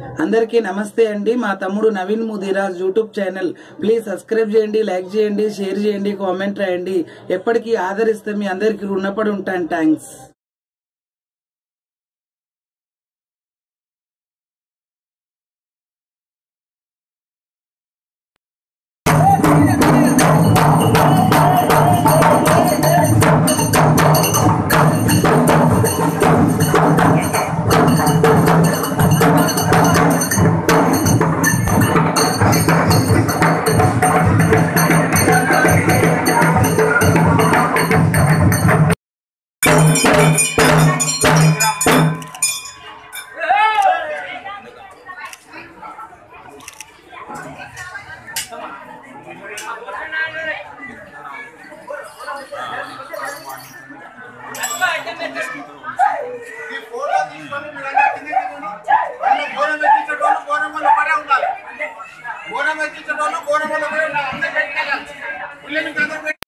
అందరికీ నమస్తే అండి మా తమ్ముడు Naveen Mudiraj YouTube channel please subscribe చేయండి లైక్ చేయండి షేర్ చేయండి కామెంట్ రాయండి ఎప్పటికీ ఆదరిస్తే మీ అందరికీ రుణపడి ఉంటాను థ్యాంక్స్ ఈ ఫోటో తీసుకొని మీరందరూ కిందకి దిగండి. వాళ్ళు బోనం ఎక్కించేటోళ్ళు బోనం వల్ల పడే ఉండాలి. బోనం ఎక్కించేటోళ్ళు బోనం వల్ల పడే ఉండాలి. అందరూ పెట్టాలి. పుల్లె మీకు అందరూ పెట్టి-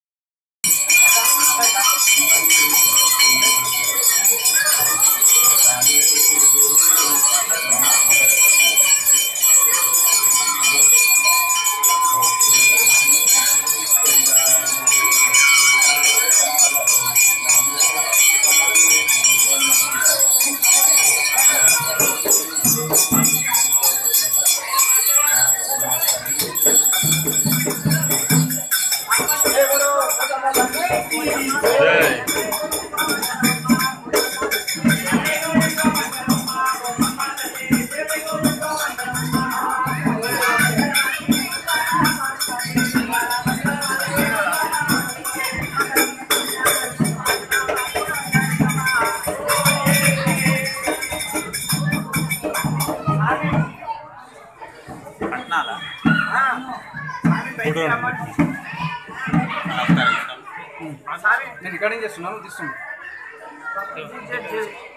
నేను ఇక్కడ ఏం చేస్తున్నాను తీస్తున్నాను